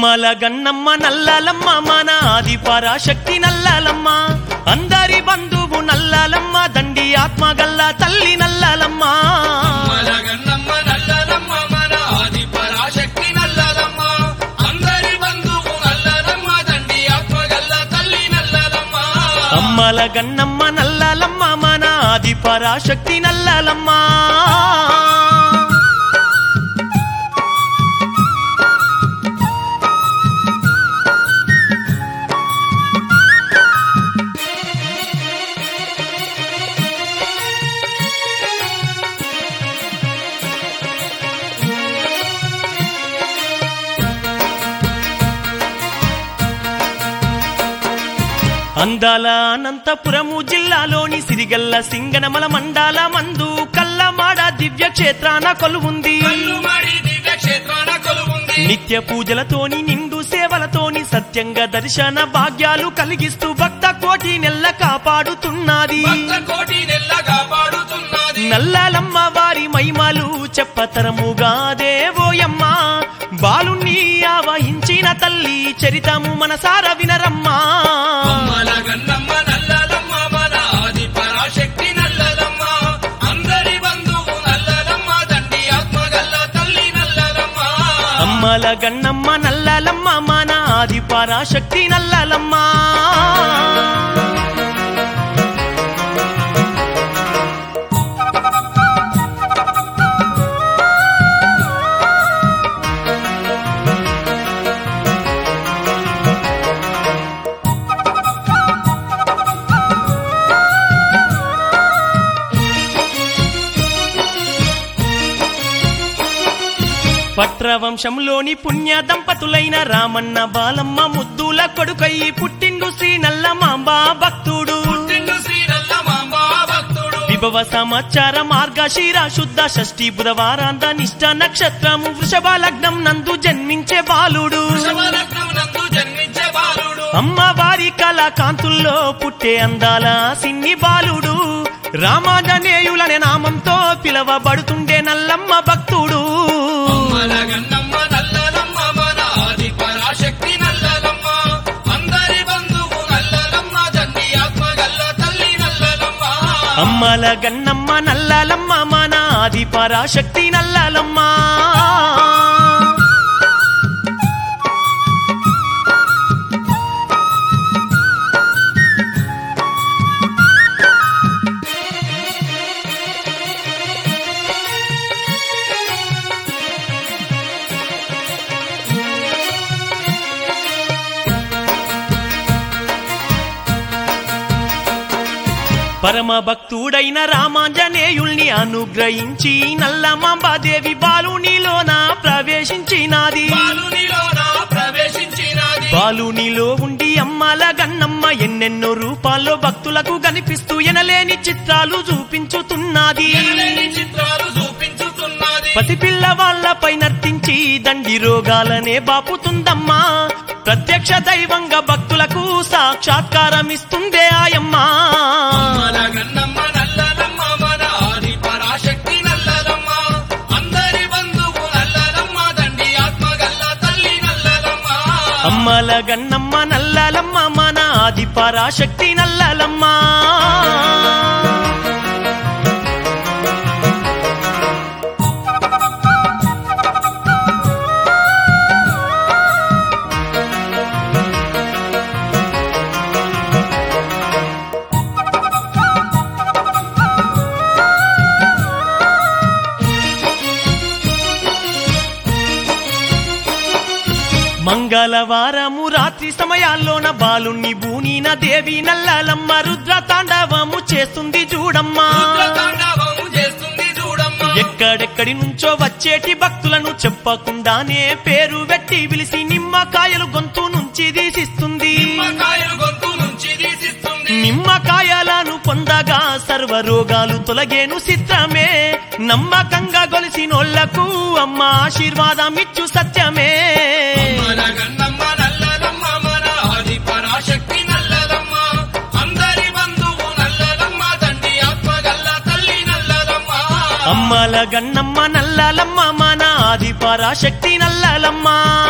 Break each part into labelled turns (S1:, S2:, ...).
S1: అమ్మల గన్నమ్మ నల్లలమ్మ మన ఆది పరాశక్తి నల్లలమ్మ అందరి బంధువు నల్లలమ్మ దండి ఆత్మగల్ల తల్లి నల్లలమ్మ
S2: మలగన్నమ్మ నల్లలమ్మ మన ఆది పరాశక్తి నల్లలమ్మ అందరి బంధువు నల్లలమ్మ దండి ఆత్మగల్ల తల్లి నల్లలమ్మ
S1: అమ్మల గన్నమ్మ నల్లలమ్మ మన ఆది పరాశక్తి నల్లలమ్మ అందాల అనంతపురము జిల్లాలోని సిరిగల్ల సింగనమల మండాల మందు కల్లమాడ దివ్య క్షేత్రాన కొలువుంది
S2: కల్లుమడి దివ్య క్షేత్రాన కొలువుంది
S1: నిత్య పూజలతోని నిండు సేవలతోని సత్యంగా దర్శన భాగ్యాలు కలిగిస్తూ భక్త కోటి నెల్ల కాపాడుతున్నది
S2: భక్త కోటి నెల్లగా పాడుతున్నది
S1: నల్లలమ్మ వారి మహిమలు చెప్పతరముగా దేవోయమ్మ బాలుణ్ణి ఆవహించిన తల్లి చరితము మనసార వినరమ్మా
S2: మలగన్నమ్మ నల్లలమ్మ మన ఆది పరాశక్తి నల్లలమ్మ అందరి బంధువు నల్లలమ్మ దండి ఆత్మగల్ల తల్లి నల్లలమ్మ
S1: అమ్మల గన్నమ్మ నల్లలమ్మ మన ఆది పరాశక్తి నల్లలమ్మ పట్రవంశంలోని పుణ్య దంపతులైన రామన్న బాలమ్మ ముద్దుల కొడుకయ్యి పుట్టిండు శ్రీ నల్లమాంబ భక్తుడు
S2: పుట్టిండు శ్రీ నల్లమాంబ భక్తుడు
S1: విభవ సమాచార మార్గశీర శుద్ధ షష్ఠి బుధవారాంత నిష్ట నక్షత్రము వృషభ లగ్నం నందు జన్మించే బాలుడు
S2: వృషభలగ్నం నందు జన్మించే బాలుడు
S1: అమ్మవారి కళాకాంతుల్లో పుట్టే అందాల సిన్ని బాలుడు రామాజనేయులనే నామంతో పిలవబడుతుండే నల్లమ్మ భక్తుడు
S2: మలగన్నమ్మ నల్లలమ్మ మన ఆది పరాశక్తి నల్లలమ్మ అందరి బంధువు నల్లలమ్మ దండి ఆత్మగల్ల తల్లి నల్లలమ్మ
S1: అమ్మల గన్నమ్మ నల్లలమ్మ మన ఆది పరాశక్తి నల్లలమ్మ పరమ భక్తుడైన రామాంజనేయుల్ని అనుగ్రహించి నల్లమాంబాదేవి బాలునిలోన ప్రవేశించినాది
S2: బాలునిలోన ప్రవేశించినది
S1: బాలునిలో ఉండి అమ్మల గన్నమ్మ ఎన్నెన్నో రూపాల్లో భక్తులకు కనిపిస్తూ ఎనలేని చిత్రాలు చూపించుతున్నది
S2: ఎనలేని చిత్రాలు చూపించుతున్నది
S1: పసిపిల్ల వాళ్ళపై నర్తించి దండి రోగాలనే బాపుతుందమ్మా ప్రత్యక్ష దైవంగా భక్తులకు సాక్షాత్కారం ఇస్తుందే ఆయమ్మా
S2: మలగన్నమ్మ నల్లలమ్మ మన ఆది పరాశక్తి నల్లలమ్మ అందరి బంధువు నల్లలమ్మ దండి ఆత్మగల్ల తల్లి నల్లలమ్మ
S1: అమ్మల గన్నమ్మ నల్లలమ్మ మన ఆది పరాశక్తి నల్లలమ్మ మంగళవారము రాత్రి సమయాల్లోన బాలుణ్ణి బూనిన దేవి నల్లలమ్మ రుద్ర తాండవము చేస్తుంది చూడమ్మా
S2: తాండవము చేస్తుంది చూడమ్మ
S1: ఎక్కడెక్కడి నుంచో వచ్చేటి భక్తులను చెప్పకుండానే పేరు పెట్టి పిలిచి నిమ్మకాయలు గొంతు నుంచి తీసిస్తుంది
S2: నిమ్మకాయలు గొంతు నుంచి తీసిస్తుంది
S1: నిమ్మకాయలను పొందగా సర్వ రోగాలు తొలగేను చిత్రమే నమ్మకంగా గొలిసినోళ్లకు అమ్మ ఆశీర్వాదం ఇచ్చు సత్యమే
S2: మలగన్నమ్మ నల్లలమ్మ మన ఆది పరాశక్తి నల్లలమ్మ అందరి బంధువు నల్లలమ్మ దండి ఆత్మగల్ల తల్లి నల్లలమ్మ
S1: అమ్మ అమ్మల గన్నమ్మ నల్లలమ్మ మన ఆది పరాశక్తి నల్లలమ్మ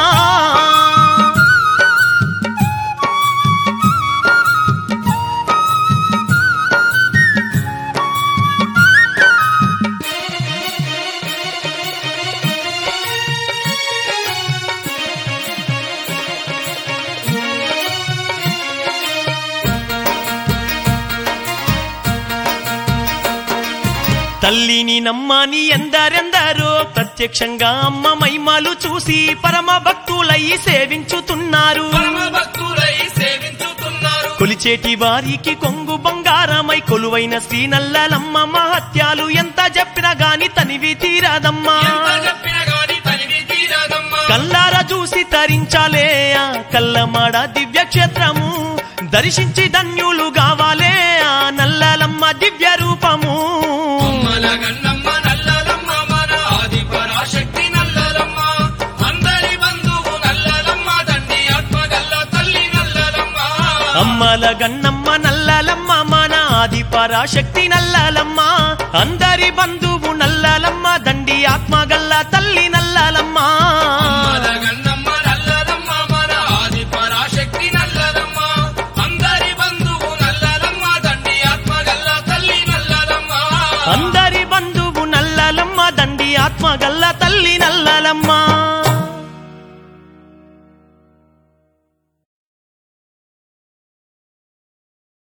S1: తల్లిని నమ్మని ఎందరెందరో ప్రత్యక్షంగా అమ్మ మహిమలు చూసి పరమ భక్తులయ్యి సేవించుతున్నారు
S2: పరమ భక్తులై సేవించుతున్నారు
S1: కొలిచేటి వారికి కొంగు బంగారమై కొలువైన శ్రీ నల్లలమ్మ మహత్యాలు ఎంత చెప్పినా గాని తనివి తీరదమ్మా
S2: ఎంత చెప్పిన గాని తనివి తీరదమ్మా
S1: కల్లార చూసి తరించాలే ఆ కల్లమాడ దివ్య క్షేత్రము దర్శించి ధన్యులు కావాలే ఆ నల్లలమ్మ దివ్య రూపము
S2: అమ్మల గన్నమ్మ నల్లలమ్మ మన ఆది పరాశక్తి నల్లలమ్మ అందరి బంధువు నల్లలమ్మ తండ్రి ఆత్మగల్ల తల్లి నల్లలమ్మ
S1: అమ్మల గన్నమ్మ నల్లలమ్మ మన ఆది పరాశక్తి నల్లలమ్మ అందరి బంధువు నల్లలమ్మ దండి ఆత్మగల్ల తల్లి నల్లలమ్మ
S2: అమ్మల గన్నమ్మ నల్లలమ్మ మన ఆది పరాశక్తి నల్లలమ్మ అందరి బంధువు నల్లలమ్మ తండ్రి ఆత్మగల్ల తల్లి నల్లలమ్మ
S1: అందరి బంధువు నల్లలమ్మ దండి ఆత్మగల్ల